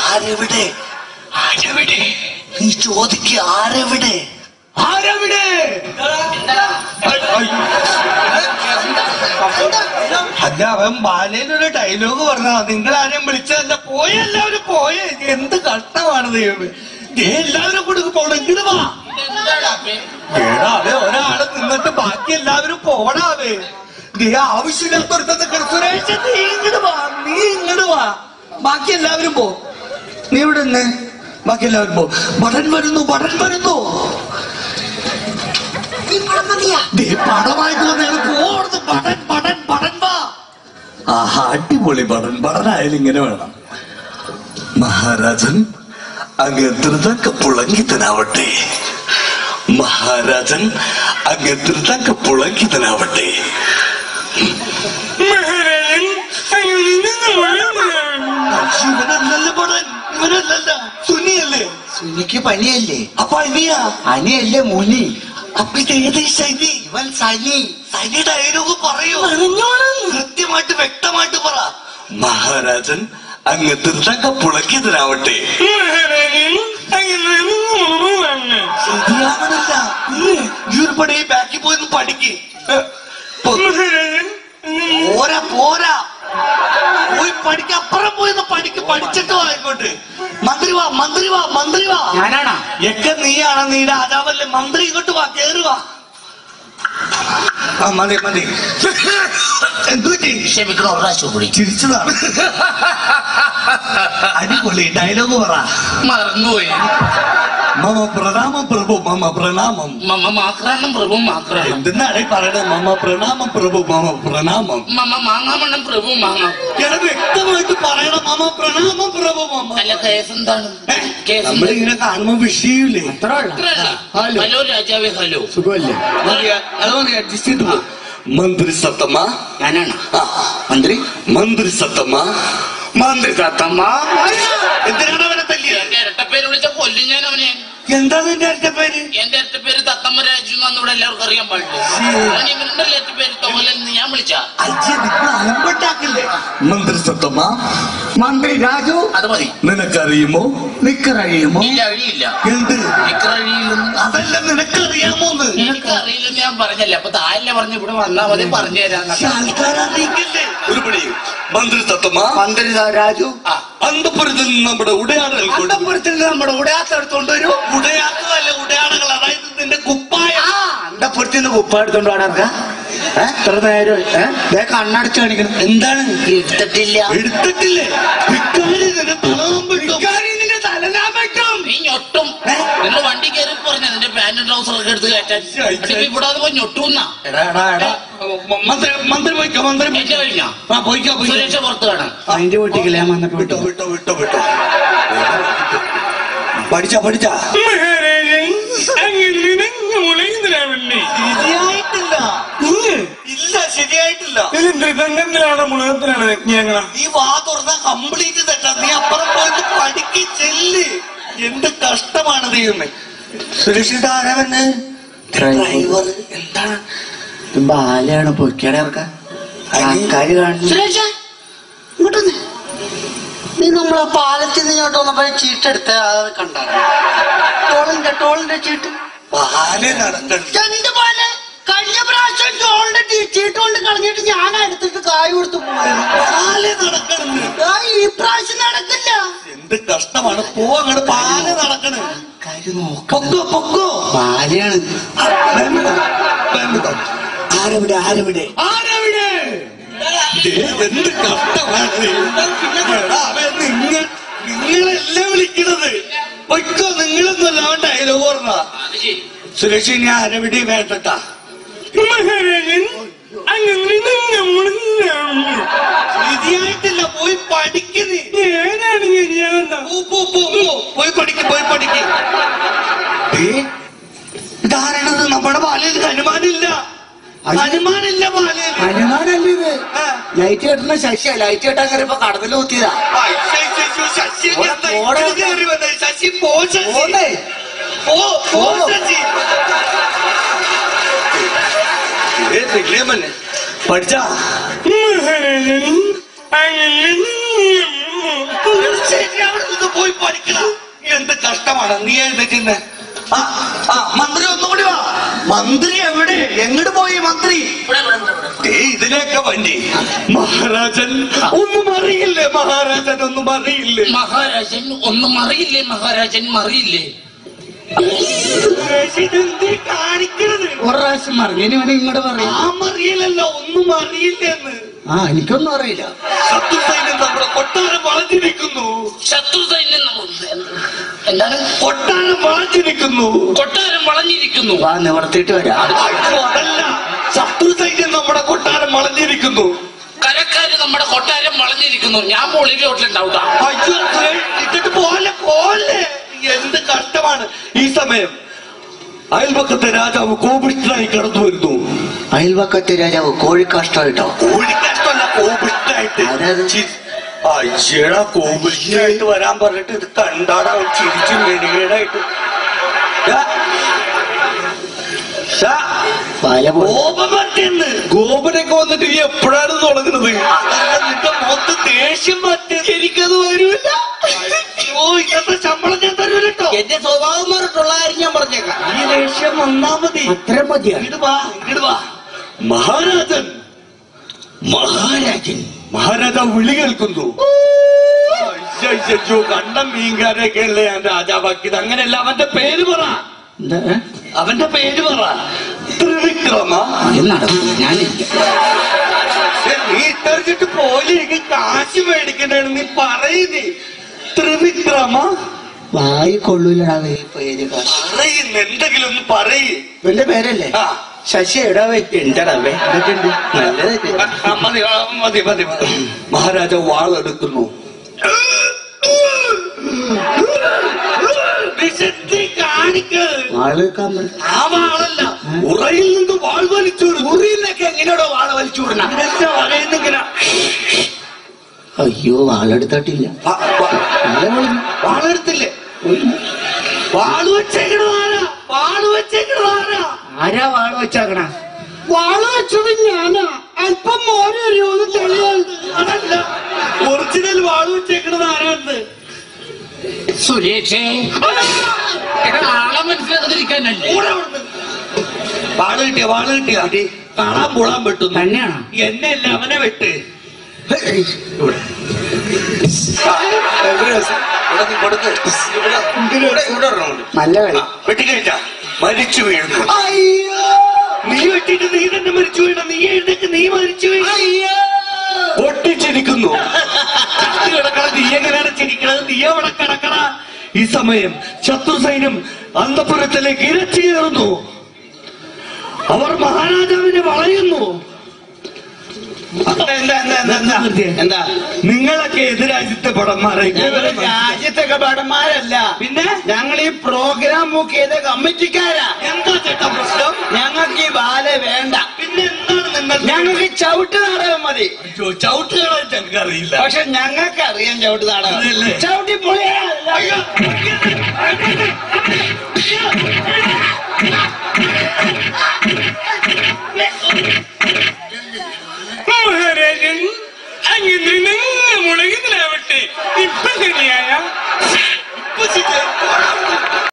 ആരെവിടെ ആരെവിടെ നീ ചോദിക്ക ആരെവിടെ ആരെവിടെ അല്ല അവൻ ബാലയിലൊരു ഡയലോഗ് പറഞ്ഞാ നിങ്ങൾ ആരെയും വിളിച്ചതല്ല പോയ എല്ലാവരും പോയേ എന്ത് കഷ്ടമാണ് ദൈവമേ ദേ എല്ലാവരും കൊടുക്ക് പോണെങ്കിലും വാ ഏടാ അവേ ഒരാള് നിന്നിട്ട് ബാക്കി എല്ലാവരും പോടാവേ നീ ആവശ്യമില്ലാത്തൊരുത്തത്തെ സുരേഷ് നീ ഇങ്ങോട്ട് വാ നീ ഇങ്ങോട്ട് വാ ബാക്കി എല്ലാവരും പോ നീ ഇവിടെ നിന്ന് ബാക്കി എല്ലാവരും പോ ബടൻ വരുന്നു ബടൻ വരുന്നു ദേ പടമായിട്ട് വന്നയാള് പോടുന്നു ബടൻ ബടൻ ബടൻ വാ ആഹാ അടിപൊളി ബടൻ ബടനായാലും ഇങ്ങനെ വേണം മഹാരാജൻ അങ്ങ് ധൃതങ്ക പുളങ്കിതനാവട്ടെ മഹാരാജൻ അങ്ങ് ധൃതങ്ക പുളങ്കിതനാവട്ടെ ഇവനല്ലല്ലോ ബടൻ ഇവനല്ലല്ല സുനിയല്ലേ സുനിക്ക് പനിയല്ലേ അപ്പൊ അനിയാ അനിയല്ലേ മുനി അപ്പൊ ഇത് ഏത് ശനി ഇവൻ സനി സനി ഡയലോഗ് പറയൂ കൃത്യമായിട്ട് വ്യക്തമായിട്ട് പറ മഹാരാജൻ അങ്ങ് ധൃതങ്ക പുളങ്കിതനാവട്ടെ ശരിയാവണില്ല ഈ ഒരു പടി ബാക്കിൽ പോയി ഒന്ന് പഠിക്ക് പോരാ പോരാ പോയി പഠിക്ക അപ്പുറം പോയി ഒന്ന് പഠിക്ക് പഠിച്ചിട്ട് വാ ഇങ്ങോട്ട് മന്ത്രി വാ മന്ത്രി വാ മന്ത്രി വാ ഞാനാണോ ഒക്കെ നീയാണ് നീ രാജാവല്ലേ മന്ത്രി ഇങ്ങോട്ട് വാ കേറി വാ ആ മതി മതി എന്തു പറ്റി ക്ഷമിക്കണം ഒരു പ്രാവശ്യം കൂടി ചിരിച്ചതാണ് അടിപൊളി ഡയലോഗ് പറ മറന്നുപോയി മമ പ്രണാമം പ്രഭു മമ പ്രണാമം മമ്മ മാക്രാണം പ്രഭു മാക്രാണം എന്തിനാണ് ഈ പറയണത് മമ പ്രണാമം പ്രഭു മമ പ്രണാമം മമ്മ മാങ്ങാമണ്ണം പ്രഭു മാങ്ങ എടാ വ്യക്തമായിട്ട് പറയണം മമ പ്രണാമം പ്രഭു മമ അല്ല കേസ് എന്താണ് കേസ് എന്താണ്? നമ്മളിങ്ങനെ കാണുമ്പോ വിഷയമില്ലേ അത്രയല്ലേ? ഹലോ രാജാവേ ഹലോ മതി, അത് മതി അഡ്ജസ്റ്റ് ചെയ്തു പോ. മന്ത്രി സത്തമ്മ ഞാനാണ് ആ, മന്ത്രി മന്ത്രി സത്തമ്മ മന്ത്രി തത്തമ്മ എന്തിനാണ് അവനെ തല്ലിയത് എന്റെ ഇരട്ടപ്പേര് വിളിച്ച കൊല്ലും ഞാൻ അവനെ എന്താ നിന്റെ അടുത്ത പേര് എന്റെ ഇരട്ടപ്പേര് തത്തമ്മ രാജു എന്നാന്ന് ഇവിടെ എല്ലാവർക്കും അറിയാൻ പാടില്ല അവൻ ഇവരുടെ ഇരട്ടപ്പേര് തോമലൻ എന്ന് ഞാൻ വിളിച്ച അയ്യ നിങ്ങൾ അലമ്പട്ടാക്കില്ലേ മന്ത്രി സത്തമ്മ മന്ത്രി രാജു അത് മതി നിനക്കറിയുമോ നിക്കറിയുമോ ഇല്ല അഴിയില്ല എന്ത് എനിക്കറിയില്ലെന്ന് അതല്ല നിനക്കറിയാമോന്ന് എനിക്ക് അറിയില്ലെന്ന് ഞാൻ പറഞ്ഞല്ലേ അപ്പൊ താഴെ പറഞ്ഞു ഇവിടെ വന്നാ മതി പറഞ്ഞു തരാം പക്ഷെ ആൾക്കാരറിയിക്കില്ലേ ഒരു പണി മന്ത്രി സത്തമ്മ മന്ത്രി രാജു അന്തപുരത്തിൽ നിന്ന് നമ്മുടെ ഉടയാടകൾ കൊണ്ട് അന്തപുരത്തിൽ നിന്ന് നമ്മുടെ ഉടയാത്ത എടുത്തോണ്ട് വരൂ ഉടയാത്തതല്ല ഉടയാടകൾ അതായത് നിന്റെ കുപ്പായം ആ അന്തപുരത്തിൽ നിന്ന് കുപ്പ എടുത്തോണ്ട് വാടാ എത്ര നേരം ഏ? ദേ കണ്ണടച്ച് കാണിക്കണം എന്താണ് എടുത്തിട്ടില്ല എടുത്തിട്ടില്ലേ ഭിക്കാരി നിന്നെ തളാൻ പറ്റും നിന്റെ തലനാൻ പറ്റും നീ ഞൊട്ടും നിങ്ങൾ വണ്ടി കയറി പറഞ്ഞ നിന്റെ പാന്റും ട്രൗസർ ഒക്കെ എടുത്ത് കയറ്റാൻ ശരി, ശരി. അടിക്ക് ഇവിടെ അത് പോയി ഞൊട്ടുന്നാ എടാ എടാ എടാ മ- മന്ത്രി മന്ത്രി പോയിക്കോ മന്ത്രി എന്റെ കഴിഞ്ഞ ആ പോയിക്കോ പോയിക്കോ സുരേഷ പുറത്ത് കാണാം അതിന്റെ വീട്ടിൽ ഞാൻ വന്നിട്ട് വിട്ടോ വിട്ടു വിട്ടോ വിട്ടോ വിട്ടോ പഠിച്ചാ പഠിച്ചാ ശരിയായിട്ടില്ല ഇല്ല ശരിയായിട്ടില്ല നീ വാ തുറന്ന കംപ്ലീറ്റ് തെറ്റാ നീ അപ്പുറം പോയിട്ട് പഠിക്ക് ചെല്ല് എന്ത് കഷ്ടമാണ് ദൈവമേ സുരക്ഷിത ആരാവന് ഡ്രൈവർ എന്താണ് ബാലയാണ് പൊയ്ക്കാടെ ഇറക്കാൻ ആൾക്കാര് കാണുന്നു സുരേഷ ഇങ്ങോട്ട് വന്നേ. നീ നമ്മളെ പാലത്തിൽ നിന്ന് ഇങ്ങോട്ട് വന്നപ്പോ ചീട്ടെടുത്ത അത് കണ്ട ടോളിന്റെ ടോളിന്റെ ചീട്ട് പാല് നടക്കണം എന്ത് പോലെ കഴിഞ്ഞ പ്രാവശ്യം ടോളിന്റെ ടീ- ചീട്ട് കൊണ്ട് കളഞ്ഞിട്ട് ഞാൻ എടുത്തിട്ട് കായ് കൊടുത്തു പോയത് പാല് നടക്കണം ആ, ഈ പ്രാവശ്യം നടക്കില്ല എന്ത് കഷ്ടമാണ് പോ അങ്ങോട്ട് പാല് നടക്കണ് കാര്യം നോക്ക പൊക്കോ പൊക്കോ ബാലയാണ് ആരവിടെ ആരവിടെ ആരവിടെ ദേ, എന്ത് കഷ്ടമാണ് എടാ, അവൻ നിങ്ങൾ നിങ്ങളെല്ലാം വിളിക്കണത് പൊയ്ക്കോ നിങ്ങളൊന്നുമല്ല അവൻ ഡയലോഗ് പറഞ്ഞ അത് ശരി സുരക്ഷ ഇനി ആരവിടെ വേണ്ടട്ടാ ശരിയായിട്ടില്ല പോയി പഠിക്കുന്നേ പോയി പഠിക്ക് പോയി പഠിക്ക് ഏ, ഇതാരാണത് നമ്മുടെ പാലയിൽ ഹനുമാനില്ല ഹനുമാനില്ല പാലയിൽ ഹനുമാനല്ലേ ഇത് ആ. ലൈറ്റ് കെട്ടുന്ന ശശിയാ ലൈറ്റ് കെട്ടാൻ കയറിയപ്പോ കടന്നിൽ കുത്തിയതാ ആ, ശശി, ശശി, ശശി, പോടാ, എന്താ പോടാ. ഇങ്ങനെ കയറി വന്നത്? ശശി പോ ശശി പോന്നേ പോ പോ പോ. ശശി ഏ, വില്യമന്നെ. പഠിച്ചാ ശരി അവിടെ നിന്ന് പോയി പഠിക്കണ എന്ത് കഷ്ടമാണ് നീ എഴുന്നേറ്റ് ആ ആ മന്ത്രി ഒന്നുകൂടി വാ മന്ത്രി എവിടെ എങ്ങോട്ട് പോയി മന്ത്രി ഇവിടെ ഇവിടെ ഇവിടെ ഇവിടെ ദേ ഇതിലേക്ക് വണ്ടി മഹാരാജൻ ഒന്നും അറിയില്ലേ മഹാരാജൻ ഒന്നും അറിയില്ലേ മഹാരാജൻ ഒന്നും അറിയില്ലേ മഹാരാജൻ മറിയില്ലേ ഇതെന്തീ കാണിക്കണത് ഒരു പ്രാവശ്യം മറിഞ്ഞു ഇനി വേണേ ഇങ്ങോട്ട് പറയും ആ അറിയില്ലല്ലോ ഒന്നും അറിയില്ലെന്ന് ആ എനിക്കൊന്നും അറിയില്ല ശത്രുസൈന്യം നമ്മുടെ കൊട്ടാരം വളഞ്ഞിരിക്കുന്നു ശത്രു സൈന്യം നമ്മ- എന്താണ് കൊട്ടാരം വളഞ്ഞിരിക്കുന്നു കൊട്ടാരം വളഞ്ഞിരിക്കുന്നു വാ നിവർത്തിയിട്ട് വരാം അയ്യോ, അതല്ല ശത്രുസൈന്യം നമ്മുടെ കൊട്ടാരം വളഞ്ഞിരിക്കുന്നു കരക്കാര് നമ്മുടെ കൊട്ടാരം വളഞ്ഞിരിക്കുന്നു ഞാൻ പൊളിവി വീട്ടിലുണ്ടാവൂട്ടാ അയ്യോ ഇട്ടിട്ട് പോലെ പോലെ എന്ത് കഷ്ടമാണ് ഈ സമയം അയൽപക്കത്തെ രാജാവ് കോപിഷ്ഠനായി കടന്നു വരുന്നു അയൽവക്കത്തെ രാജാവ് കോഴിക്കാഷ്ടമായിട്ടോ കോഴിക്കഷ്ടമല്ല കോപിഷ്ഠനായിട്ട് ആരത്? ചി- അയ്യടാ കോപിഷ്ഠനായിട്ട് വരാൻ പറഞ്ഞിട്ട് ഇത് കണ്ടാടാ അവൻ ചിരിച്ചു മെനുകേടായിട്ട് ദാ. ദാ. പല പോ- കോപം പറ്റുന്ന് ഗോപനൊക്കെ വന്നിട്ട് നീ എപ്പോഴാണ് തുടങ്ങുന്നത് അതല്ല നിന്റെ മൊത്ത ദേഷ്യം പറ്റും എനിക്കത് വരൂല അയ്യോ ഇന്നത്തെ ശമ്പളം ഞാൻ തരൂലട്ടോ എന്റെ സ്വഭാവം മാറിട്ടുള്ള കാര്യം ഞാൻ പറഞ്ഞേക്കാം ഈ ദേഷ്യം വന്നാ മതി അത്രയും മതിയാ ഇങ്ങട് വാ ഇങ്ങട് വാ മഹാരാജൻ മഹാരാജൻ മഹാരാജാവ് വിളി കേൾക്കുന്നു അയ്യോ കണ്ട മീൻകാരൊക്കെ അല്ലേ ഞാൻ രാജാവാക്കിയത് അങ്ങനെയല്ല അവന്റെ പേര് പറ എന്താ ഏ? അവന്റെ പേര് പറ ത്രിവിക്രമ അത് നടക്കും ഞാനില്ല ഏ, നീ ഇട്ടറിച്ചിട്ട് പോലെ എനിക്ക് കാശ് മേടിക്കണ്ടാണ് നീ പറയുന്നേ ത്രിവിക്രമ വായി കൊള്ളൂലടാ ഈ പേര് കാശ്. പറയുന്ന എന്തെങ്കിലും ഒന്ന് പറയേ ഇവന്റെ പേരല്ലേ ആ ശശി എടാ വെച്ചുണ്ടടവേ ഇതൊക്കെയുണ്ട് നല്ലതായിട്ട് ആ, മതി ആ, മതി മതി മതി മഹാരാജാവ് വാളെടുക്കുന്നു വിശുദ്ധി കാണിക്കരുത് ആള് വെക്കാൻ പറ്റും ആ വാളല്ല ഉറയിൽ നിന്ന് വാൾ വലിച്ചോടും മുറിയിലൊക്കെ എങ്ങനെയാണോ വാള വലിച്ചു വിടണം പറയുന്നിങ്ങനെ അയ്യോ വാളെടുത്തിട്ടില്ല നല്ല പൊളിഞ്ഞു. വാളെടുത്തില്ലേ വാള് വെച്ചേക്കണതാരാ വാള് വെച്ചേക്കണതാരാ ആരാ വാള് വെച്ചാക്കണ വാള വെച്ചത് ഞാനാ അല്പം മോനെ അറിയുമെന്ന് തെളിയുണ്ട് അതല്ല ഒറിജിനൽ വാള് വെച്ചേക്കണത് ആരാന്ന് സുരേഷേ എടാ, ആളെ മനസ്സിലാക്കാതിരിക്കാനല്ലേ കൂടെ അവിടുന്ന്. വാള് കിട്ടിയ വാള് കിട്ടിയ അടി കാണാൻ പുളാൻ വെട്ടുന്നു തന്നെയാണോ എന്നെ അല്ല അവനെ വെട്ട് നല്ല കളി വെട്ടിക്കഴിഞ്ഞ മരിച്ചു വീഴുന്നു നീ വെട്ടിട്ട് നീ തന്നെ മരിച്ചു വീണ നീ എഴുന്നേറ്റ് നീ മരിച്ചു വീണ പൊട്ടിച്ചിരിക്കുന്നു ചത്ത് കിടക്കണ നീ എങ്ങനെയാണ് ചിരിക്കണത് നീ അവിടെ കിടക്കണ ഈ സമയം ശത്രു സൈന്യം അന്തപുരത്തിലേക്ക് ഇരച്ചു കയറുന്നു അവർ മഹാരാജാവിനെ വളയുന്നു എന്താ നിങ്ങളൊക്കെ എതിരാജ്യത്തെ പടന്മാരെ ഞങ്ങള് രാജ്യത്തൊക്കെ ഭടന്മാരല്ല പിന്നെ ഞങ്ങൾ ഈ പ്രോഗ്രാം ബുക്ക് ചെയ്ത കമ്മിറ്റിക്കാരാ എന്താ ചേട്ടാ പ്രശ്നം ഞങ്ങൾക്ക് ഈ ബാല വേണ്ട പിന്നെ എന്താണ് നിങ്ങൾ ഞങ്ങൾക്ക് ചവിട്ട് നാടകം മതി അയ്യോ, ചവിട്ടുകളെ ഞങ്ങൾക്ക് അറിയില്ല പക്ഷെ ഞങ്ങൾക്ക് അറിയാം ചവിട്ട് നാടകം അതല്ലേ? ചവിട്ടി പൊളിയാ അയ്യോ,